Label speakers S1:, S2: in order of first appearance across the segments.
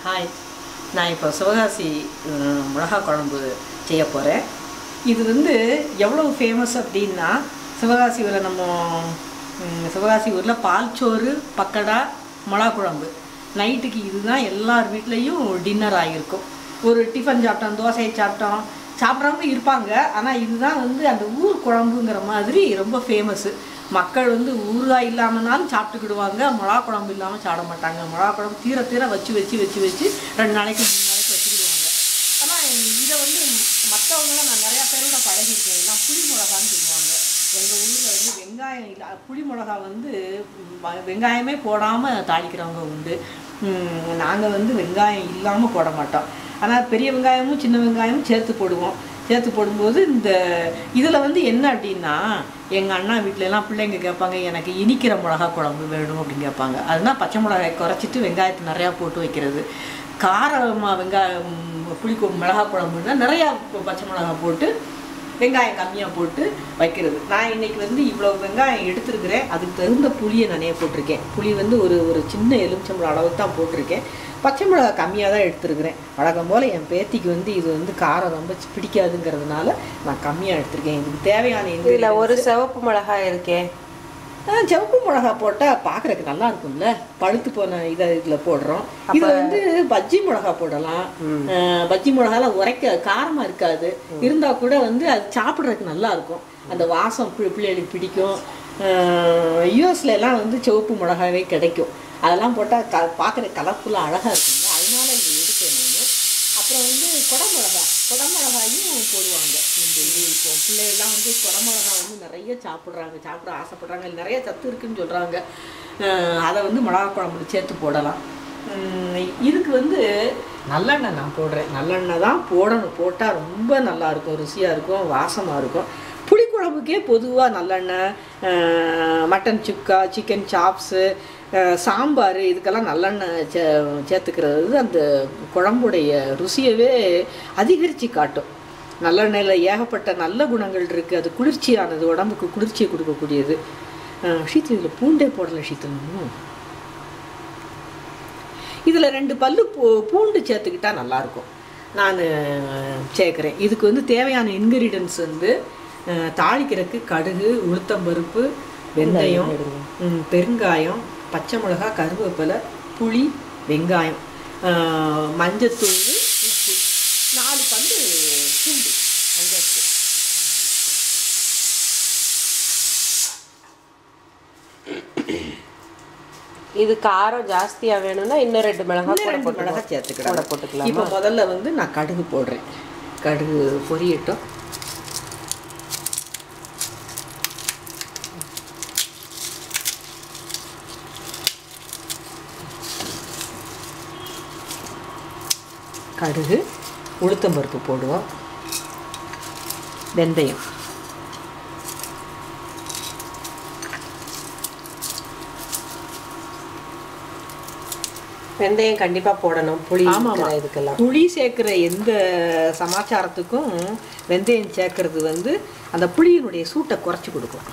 S1: Hi நான் இப்போ சிவகாசி ம், மிளகா குழம்பு செய்ய போகிறேன் இது வந்து எவ்வளோ ஃபேமஸ் அப்படின்னா சிவகாசி ஊரில் நம்ம ம், சிவகாசி ஊரில் பால்சோறு பக்கடா மிளகா குழம்பு நைட்டுக்கு இதுதான் எல்லார் வீட்லேயும் டின்னர் ஆகியிருக்கும் ஒரு டிஃபன் சாப்பிட்டோம் தோசை சாப்பிட்டோம் சாப்பிடாம இருப்பாங்க ஆனால் இதுதான் வந்து அந்த ஊர் குழம்புங்கிற மாதிரி ரொம்ப ஃபேமஸ்ஸு மக்கள் வந்து ஊறுகாய் இல்லாமனாலும் சாப்பிட்டுக்கிடுவாங்க மிளகா குழம்பு இல்லாமல் சாப்பிட மாட்டாங்க மிளகா குழம்பு தீர தீர வச்சு வச்சு வச்சு வச்சு ரெண்டு நாளைக்கு மூணு நாளைக்கு வச்சுக்கிடுவாங்க ஆனால் இதை வந்து மற்றவங்களாம் நான் நிறையா பேரோட பழகிருக்கேன் எல்லாம் புளி மிளகான்னு சொல்லுவாங்க எங்கள் ஊரில் வந்து வெங்காயம் இல்லை புளி மிளகா வந்து ம், வெங்காயமே போடாமல் தாளிக்கிறவங்க உண்டு நாங்கள் வந்து வெங்காயம் இல்லாமல் போட மாட்டோம் ஆனால் பெரிய வெங்காயமும் சின்ன வெங்காயமும் சேர்த்து போடுவோம் சேர்த்து போடும்போது இந்த இதில் வந்து என்ன அப்படின்னா எங்கள் அண்ணா வீட்ல எல்லாம் பிள்ளைங்க கேட்பாங்க எனக்கு இனிக்கிற மிளகா குழம்பு வேணும் அப்படின்னு கேட்பாங்க அதுனா பச்சை மிளகாய் குறைச்சிட்டு வெங்காயத்தை நிறையா போட்டு வைக்கிறது காரமாக வெங்காயம் புளிக்கொ மிளகா குழம்புன்னா நிறையா பச்சை மிளகாய் போட்டு வெங்காயம் கம்மியாக போட்டு வைக்கிறது நான் இன்னைக்கு வந்து இவ்வளோ வெங்காயம் எடுத்துருக்கிறேன் அதுக்கு தகுந்த புளியை நிறைய போட்டிருக்கேன் புளி வந்து ஒரு ஒரு சின்ன எலுமிச்சம்பழம் அளவுக்கு தான் போட்டிருக்கேன் பச்சை மிளகா கம்மியாக தான் எடுத்துருக்கிறேன் வழக்கம் போல் என் பேத்திக்கு வந்து இது வந்து காரம் ரொம்ப பிடிக்காதுங்கிறதுனால நான் கம்மியாக எடுத்திருக்கேன் இதுக்கு தேவையான
S2: இதுல
S1: ingredients-
S2: ஒரு சிவப்பு மிளகாய் இருக்கே
S1: ஆ, சிவப்பு மிளகா போட்டால் பார்க்குறதுக்கு நல்லா இருக்கும்ல பழுத்து போன இதை இதில் போடுறோம் இதில் வந்து பஜ்ஜி மிளகா போடலாம் ஆ, பஜ்ஜி மிளகாலாம் உரைக்க காரமாக இருக்காது இருந்தால் கூட வந்து அது சாப்பிட்றதுக்கு நல்லா இருக்கும் அந்த வாசம் பி- பிள்ளைகளுக்கு பிடிக்கும் யூஎஸ்ல எல்லாம் வந்து சிவப்பு மிளகாவே கிடைக்கும் அதெல்லாம் போட்டால் க பார்க்குற கலர்ஃபுல்லாக அழகாக இருக்குங்க அதனால இது எடுத்தேன் நான் அப்புறம் வந்து குடமிளகா குடமிளகாயும் போடுவாங்க இந்த இது இப்போ பிள்ளைகள்லாம் வந்து குடமிளகா வந்து நிறைய சாப்பிட்றாங்க சாப்பிட ஆசைப்படுறாங்க இதுல நிறைய சத்து இருக்குன்னு சொல்கிறாங்க அதை வந்து மிளகா குழம்புல சேர்த்து போடலாம் உம், இதுக்கு வந்து நல்லெண்ணெய் நான் போடுறேன் நல்லெண்ணெய் தான் போடணும் போட்டால் ரொம்ப நல்லா இருக்கும் ருசியாக இருக்கும் வாசமாக இருக்கும் புளிக்குழம்புக்கே பொதுவாக நல்லெண்ணெய் அஹ், mutton chukka chicken chops sambar இதுக்கெல்லாம் நல்லெண்ணெய் சே சேர்த்துக்கிறது அந்த குழம்புடைய ருசியவே அதிகரித்து காட்டும் நல்லெண்ணெயில் ஏகப்பட்ட நல்ல குணங்கள் இருக்குது அது குளிர்ச்சியானது உடம்புக்கு குளிர்ச்சியை கொடுக்கக்கூடியது அஹ், ஷீத்தல் இதில் பூண்டே போடலை ஷீத்தலும் இதில் ரெண்டு பல்லு பூ பூண்டு சேர்த்துக்கிட்டா நல்லாயிருக்கும் நான் சேர்க்குறேன் இதுக்கு வந்து தேவையான இன்க்ரீடியன்ஸ் வந்து அஹ், தாளிக்கிறதுக்கு கடுகு உளுத்தம்பருப்பு வெந்தயம் ம், பெருங்காயம் பச்சை மிளகாய் கருவேப்பிலை புளி வெங்காயம் அஹ், மஞ்சத்தூள் உப்பு நாலு பல்லு பூண்டு அங்கே இருக்கு
S2: இது காரம் ஜாஸ்தியா வேணும்னா இன்னும் ரெண்டு மிளகாய்
S1: இன்னும்
S2: கூட
S1: ரெண்டு
S2: போட்டுக்கலாம்.
S1: மிளகாய் சேர்த்துக்கலாம்
S2: கூட போட்டுக்கலாம்
S1: இப்போ முதல்ல வந்து நான் கடுகு போடுறேன் கடுகு பொரியட்டும் கடுகு உளுத்தம்பருப்பு போடுவோம் வெந்தயம்
S2: வெந்தயம் கண்டிப்பா போடணும் புளி
S1: ஆமாம்
S2: இருக்கிற இதுக்கெல்லாம்
S1: புளி சேர்க்குற எந்த சமாச்சாரத்துக்கும் வெந்தயம் சேர்க்கறது வந்து அந்த புளியினுடைய சூட்டை குறைச்சி கொடுக்கும்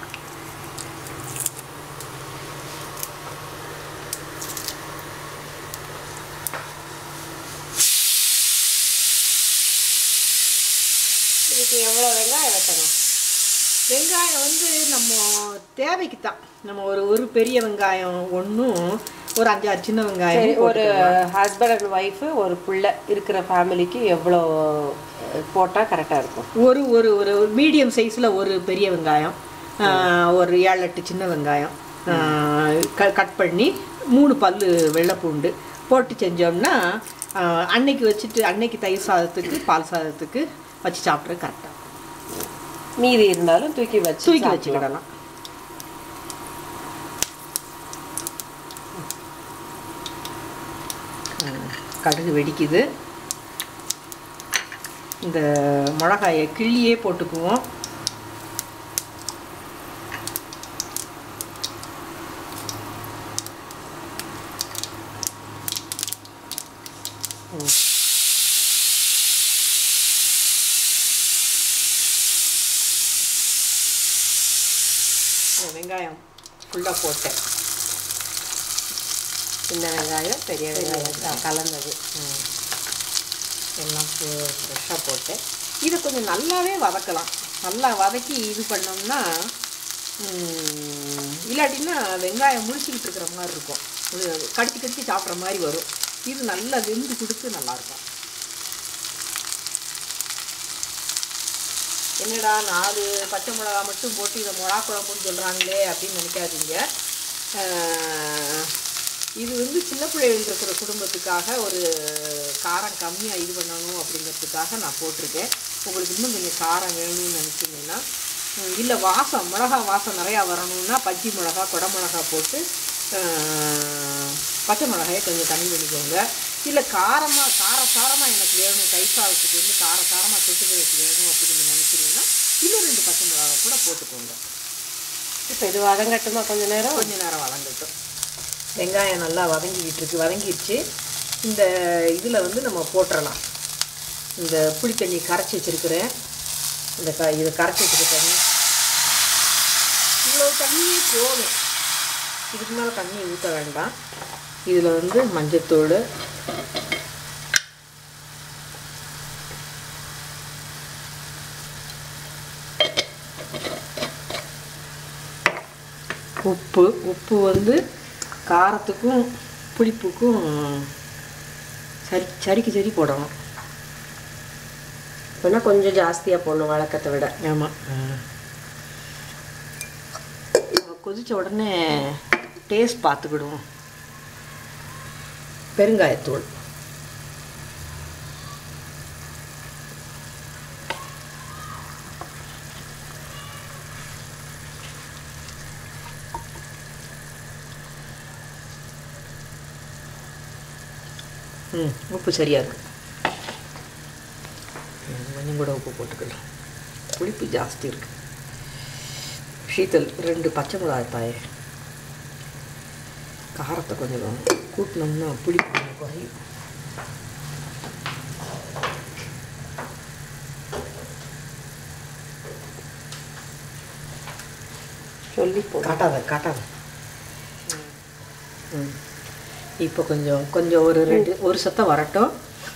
S2: இதுக்கு எவ்வளவு வெங்காயம் வெட்டணும்
S1: வெங்காயம் வந்து நம்ம தேவைக்கு தான் நம்ம ஒரு ஒரு பெரிய வெங்காயம் ஒன்றும் ஒரு அஞ்சாறு சின்ன
S2: சரி
S1: வெங்காயம்
S2: ஒரு ஹஸ்பண்ட் அண்ட் ஒய்ஃபு ஒரு புள்ள இருக்கிற ஃபேமிலிக்கு எவ்வளோ போட்டா கரெக்டா இருக்கும்
S1: ஒரு ஒரு ஒரு மீடியம் சைஸில் ஒரு பெரிய வெங்காயம் ஆஹ், ஒரு ஏழு எட்டு சின்ன வெங்காயம் ஆஹ், க கட் பண்ணி மூணு பல்லு வெள்ளைப்பூண்டு போட்டு செஞ்சோம்னா ஆஹ், அன்னைக்கு வச்சுட்டு அன்னைக்கு தயிர் சாதத்துக்கு பால் சாதத்துக்கு வச்சு சாப்பிட்றது கரெக்டாக
S2: மீதி இருந்தாலும் தூக்கி வச்சு
S1: தூக்கி
S2: சாப்பிடலாம்.
S1: வச்சுக்கிடலாம் ஆஹ், கடுகு வெடிக்குது இந்த மிளகாயை கிள்ளியே போட்டுக்குவோம் இந்த வெங்காயம் ஃபுல்லாக போட்டேன்
S2: சின்ன வெங்காயம் பெரிய வெங்காயம் க- கலந்தது
S1: ம். எல்லாம் ஃப்ரெஷ்ஷாக போட்டு இதை கொஞ்சம் நல்லாவே வதக்கலாம் நல்லா வதக்கி இது பண்ணோம்னா ம், இல்லாட்டின்னா வெங்காயம் முழிச்சிக்கிட்டு இருக்கிற மாதிரி இருக்கும் இது கடிச்சு கடிச்சு சாப்பிட்ற மாதிரி வரும் இது நல்லா வெந்து கொடுத்து நல்லாயிருக்கும் என்னடா நாலு பச்சை மிளகா மட்டும் போட்டு இதை மிளகா குழம்புன்னு சொல்கிறாங்களே அப்படின்னு நினைக்காதீங்க ஆஹ், இது வந்து சின்ன பிள்ளைகள் இருக்கிற குடும்பத்துக்காக ஒரு காரம் கம்மியாக இது பண்ணணும் அப்படிங்கிறதுக்காக நான் போட்டிருக்கேன் உங்களுக்கு இன்னும் கொஞ்சம் காரம் வேணும்னு நினச்சிங்கன்னா இல்லை வாசம் மிளகா வாசம் நிறையா வரணும்னா பச்சை மிளகா குடை மிளகா போட்டு ஆஹ், பச்சை மிளகாயை கொஞ்சம் கம்மி பண்ணிக்கோங்க இல்லை காரமாக கார சாரமாக எனக்கு வேணும் கை சாதத்துக்கு வந்து கார சாரமாக தொட்டுக்கிறதுக்கு வேணும் அப்படின்னு நினைக்கிறீங்கன்னா இன்னும் ரெண்டு பச்சை மிளகா கூட போட்டுக்கோங்க
S2: இப்போ இது வதங்கட்டுமா கொஞ்ச நேரம்
S1: கொஞ்ச நேரம் வதங்கட்டும் வெங்காயம் நல்லா வதங்கிக்கிட்டு இருக்கு வதங்கிடுச்சு இந்த இதில் வந்து நம்ம போட்டுறலாம் இந்த புளி தண்ணி கரைச்சி வச்சுருக்கிறேன் இந்த க இதை கரைச்சி வச்சுருக்க தண்ணி இவ்வளோ தண்ணியே போதும் இதுக்கு மேலே தண்ணி ஊற்ற வேண்டாம் இதில் வந்து மஞ்சத்தூள் உப்பு உப்பு வந்து காரத்துக்கும் புளிப்புக்கும் சரி சரிக்கு சரி போடணும்
S2: வேணா கொஞ்சம் ஜாஸ்தியாக போடணும் வழக்கத்தை விட
S1: ஆமாம் கொதிச்ச உடனே டேஸ்ட் பார்த்துக்கிடுவோம் பெருங்காயத்தூள் ம் உப்பு சரியா இருக்கு ம், கொஞ்சம் கூட உப்பு போட்டுக்கலாம் புளிப்பு ஜாஸ்தி இருக்கு ஷீத்தல் ரெண்டு பச்சை மிளகாய் தாயே காரத்தை கொஞ்சம் கூட்டினோம்னா புளிப்பு கொஞ்சம் குறையும்
S2: சொல்லி போ
S1: காட்டாத காட்டாத ம் இப்போ கொஞ்சம் கொஞ்சம் ஒரு ரெண்டு ஒரு சத்தம் வரட்டும்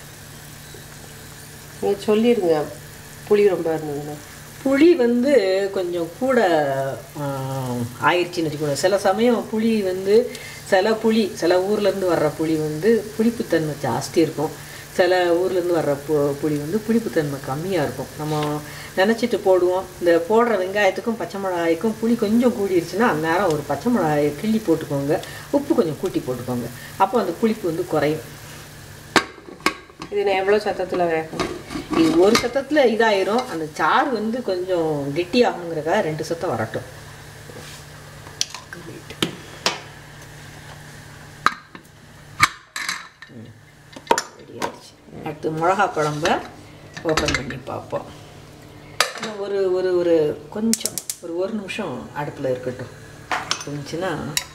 S2: நீங்கள் சொல்லிடுங்க புளி ரொம்ப இருந்ததுன்னா
S1: புளி வந்து கொஞ்சம் கூட ஆஹ், ஆயிடுச்சுன்னு வச்சுக்கோங்க சில சமயம் புளி வந்து சில புளி சில ஊர்லேருந்து வர்ற புளி வந்து புளிப்புத்தன்மை ஜாஸ்தி இருக்கும் சில ஊர்லேருந்து வர்ற பு புளி வந்து புளிப்புத்தன்மை கம்மியாக இருக்கும் நம்ம நினச்சிட்டு போடுவோம் இந்த போடுற வெங்காயத்துக்கும் பச்சை மிளகாய்க்கும் புளி கொஞ்சம் கூடிருச்சுன்னா அந்நேரம் ஒரு பச்சை மிளகாயை கிள்ளி போட்டுக்கோங்க உப்பு கொஞ்சம் கூட்டி போட்டுக்கோங்க அப்போ அந்த புளிப்பு வந்து குறையும்
S2: இது நான் எவ்வளோ சத்தத்தில் வேகணும்
S1: இது ஒரு சத்தத்தில் இதாயிரும் அந்த சாறு வந்து கொஞ்சம் கெட்டியாகணுங்கிறக்காக ரெண்டு சத்தம் வரட்டும் ம், ready ஆயிடுச்சு. அடுத்து மிளகா குழம்ப ஓப்பன் பண்ணி பார்ப்போம் இன்னும் ஒரு ஒரு ஒரு கொஞ்சம் ஒரு ஒரு நிமிஷம் அடுப்பில் இருக்கட்டும் இருந்துச்சுன்னா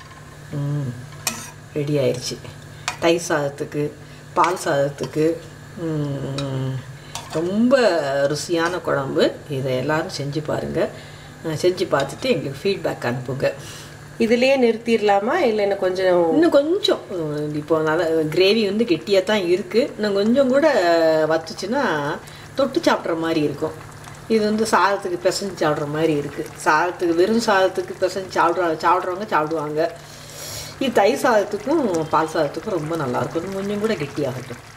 S1: ரெடி ஆயிடுச்சு தயிர் சாதத்துக்கு பால் சாதத்துக்கு ம், ரொம்ப ருசியான குழம்பு இதை எல்லாரும் செஞ்சு பாருங்கள் செஞ்சு பார்த்துட்டு எங்களுக்கு ஃபீட்பேக் அனுப்புங்க
S2: இதுலேயே நிறுத்திடலாமா இல்லை இன்னும் கொஞ்சம்
S1: இன்னும் கொஞ்சம் அஹ், இப்போ நல்லா கிரேவி வந்து கெட்டியாக தான் இருக்குது இன்னும் கொஞ்சம் கூட வத்துச்சுன்னா தொட்டு சாப்பிட்ற மாதிரி இருக்கும் இது வந்து சாதத்துக்கு பிசைஞ்சு சாப்பிட்ற மாதிரி இருக்குது சாதத்துக்கு வெறும் சாதத்துக்கு பிசைஞ்சு சாப்பிட்ற சாப்பிட்றவங்க சாப்பிடுவாங்க இது தயிர் சாதத்துக்கும் பால் சாதத்துக்கும் ரொம்ப நல்லாயிருக்கும் இன்னும் கொஞ்சம் கூட கெட்டியாகட்டும்